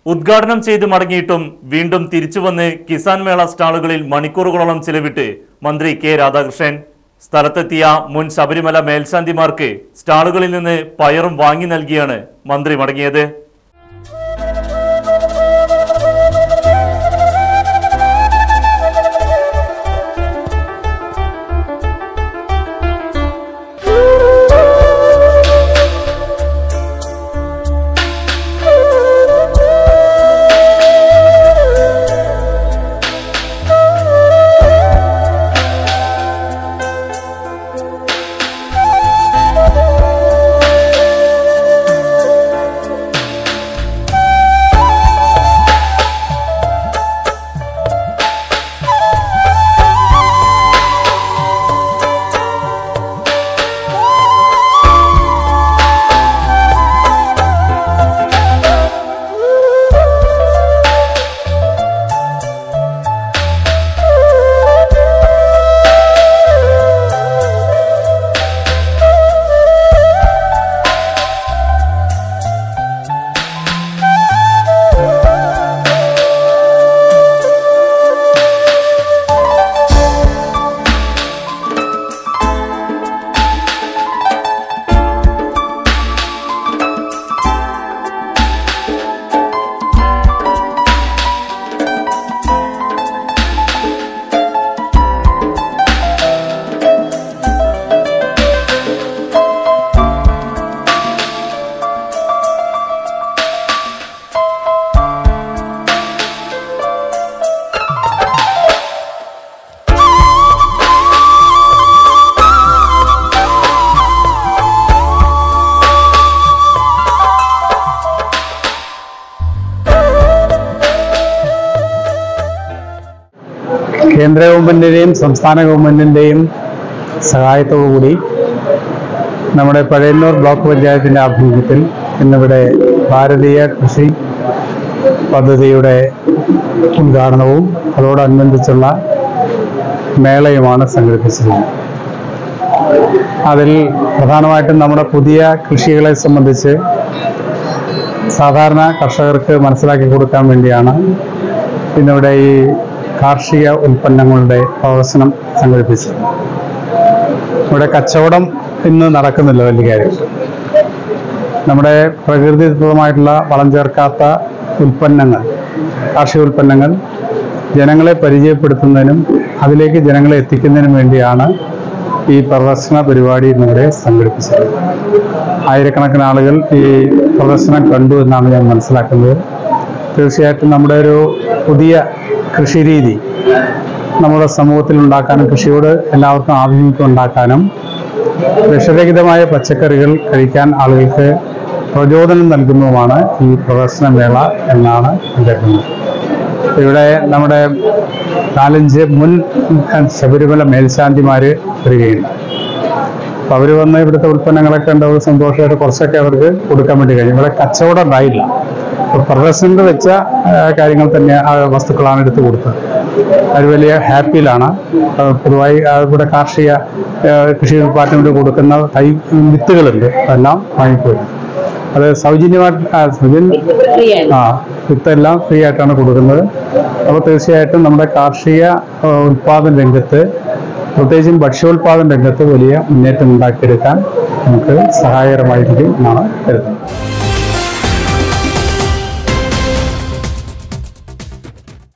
ഉദ്ഘാടനം ചെയ്ത് മടങ്ങിയിട്ടും വീണ്ടും തിരിച്ചുവന്ന് കിസാൻ മേള സ്റ്റാളുകളിൽ മണിക്കൂറുകളോളം ചിലവിട്ട് മന്ത്രി കെ രാധാകൃഷ്ണൻ സ്ഥലത്തെത്തിയ മുൻ ശബരിമല മേൽശാന്തിമാർക്ക് സ്റ്റാളുകളിൽ നിന്ന് പയറും വാങ്ങി നൽകിയാണ് മന്ത്രി മടങ്ങിയത് കേന്ദ്ര ഗവൺമെന്റിന്റെയും സംസ്ഥാന ഗവൺമെന്റിന്റെയും സഹായത്തോടുകൂടി നമ്മുടെ പഴയന്നൂർ ബ്ലോക്ക് പഞ്ചായത്തിന്റെ ആഭിമുഖ്യത്തിൽ ഇന്നിവിടെ ഭാരതീയ കൃഷി പദ്ധതിയുടെ ഉദ്ഘാടനവും അതോടനുബന്ധിച്ചുള്ള മേളയുമാണ് സംഘടിപ്പിച്ചിരുന്നത് അതിൽ പ്രധാനമായിട്ടും നമ്മുടെ പുതിയ കൃഷികളെ സംബന്ധിച്ച് സാധാരണ കർഷകർക്ക് മനസ്സിലാക്കി കൊടുക്കാൻ വേണ്ടിയാണ് ഇന്നിവിടെ ഈ കാർഷിക ഉൽപ്പന്നങ്ങളുടെ പ്രദർശനം സംഘടിപ്പിച്ചത് ഇവിടെ കച്ചവടം ഇന്ന് നടക്കുന്നില്ല വലിയ കാര്യം നമ്മുടെ പ്രകൃതിദത്തമായിട്ടുള്ള വളം ചേർക്കാത്ത ഉൽപ്പന്നങ്ങൾ കാർഷിക ഉൽപ്പന്നങ്ങൾ ജനങ്ങളെ പരിചയപ്പെടുത്തുന്നതിനും അതിലേക്ക് ജനങ്ങളെ എത്തിക്കുന്നതിനും വേണ്ടിയാണ് ഈ പ്രദർശന പരിപാടി ഇന്നിവിടെ സംഘടിപ്പിച്ചത് ആയിരക്കണക്കിന് ആളുകൾ ഈ പ്രദർശനം കണ്ടു എന്നാണ് ഞാൻ മനസ്സിലാക്കുന്നത് തീർച്ചയായിട്ടും നമ്മുടെ ഒരു പുതിയ കൃഷിരീതി നമ്മുടെ സമൂഹത്തിൽ ഉണ്ടാക്കാനും കൃഷിയോട് എല്ലാവർക്കും ആഭിമുഖ്യം ഉണ്ടാക്കാനും വിഷരഹിതമായ പച്ചക്കറികൾ കഴിക്കാൻ ആളുകൾക്ക് പ്രചോദനം നൽകുന്നതുമാണ് ഈ പ്രദർശന മേള എന്നാണ് കരുതുന്നത് ഇവിടെ നമ്മുടെ നാലഞ്ച് മുൻ ശബരിമല മേൽശാന്തിമാർ വരികയുണ്ട് അപ്പോൾ അവർ വന്ന് ഇവിടുത്തെ ഉൽപ്പന്നങ്ങളൊക്കെ കണ്ട ഒരു സന്തോഷമായിട്ട് കുറച്ചൊക്കെ അവർക്ക് കൊടുക്കാൻ വേണ്ടി കഴിയും ഇവിടെ കച്ചവടം ഉണ്ടായില്ല അപ്പോൾ പ്രദർശനത്തിൽ വെച്ച ആ, കാര്യങ്ങൾ തന്നെ ആ വസ്തുക്കളാണ് എടുത്തു കൊടുത്തത് അവർ വലിയ ഹാപ്പിയിലാണ് ആ, പൊതുവായി ആ, ഇവിടെ കാർഷിക ആ, കൃഷി ഡിപ്പാർട്ട്മെന്റ് കൊടുക്കുന്ന തൈ വിത്തുകളുണ്ട് അതെല്ലാം വാങ്ങിപ്പോയി അത് സൗജന്യമായിട്ട് ആ, സൗജന്യ ആ വിത്തെല്ലാം ഫ്രീ ആയിട്ടാണ് കൊടുക്കുന്നത് അപ്പോൾ തീർച്ചയായിട്ടും നമ്മുടെ കാർഷിക ആ, ഉൽപാദന രംഗത്ത് പ്രത്യേകിച്ചും ഭക്ഷ്യോൽപാദന രംഗത്ത് വലിയ മുന്നേറ്റം ഉണ്ടാക്കിയെടുക്കാൻ നമുക്ക് സഹായകരമായിരിക്കും എന്നാണ് കരുതുന്നത്